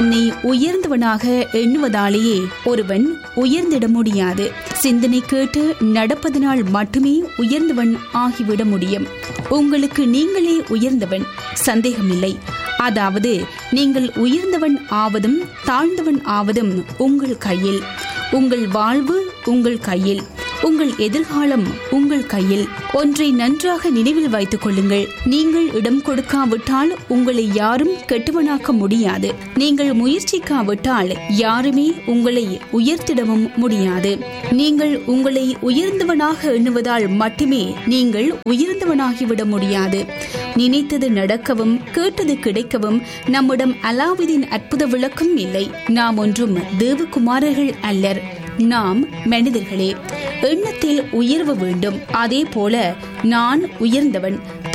தன்னை உயர்ந்தவனாக எண்ணுவதாலேயே ஒருவன் உயர்ந்திட முடியாது சிந்தனை கேட்டு நடப்பதனால் மட்டுமே உயர்ந்தவன் ஆகிவிட முடியும் உங்களுக்கு நீங்களே உயர்ந்தவன் சந்தேகமில்லை அதாவது நீங்கள் உயர்ந்தவன் ஆவதும் தாழ்ந்தவன் ஆவதும் உங்கள் கையில் உங்கள் வாழ்வு உங்கள் கையில் உங்கள் எதிர்காலம் உங்கள் கையில் ஒன்றை நன்றாக நினைவில் வைத்துக் கொள்ளுங்கள் நீங்கள் இடம் கொடுக்காவிட்டால் உங்களை யாரும் கெட்டவனாக்க முடியாது நீங்கள் முயற்சிக்காவிட்டால் யாருமே உங்களை உயர்த்திடவும் முடியாது நீங்கள் உங்களை உயர்ந்தவனாக எண்ணுவதால் மட்டுமே நீங்கள் உயர்ந்தவனாகிவிட முடியாது நினைத்தது நடக்கவும் கேட்டது கிடைக்கவும் நம்மிடம் அலாவுதீன் அற்புத விளக்கம் இல்லை நாம் ஒன்றும் தேவகுமாரர்கள் அல்லர் நாம் மனிதர்களே எண்ணத்தில் உயர்வு வேண்டும் அதே போல நான் உயர்ந்தவன்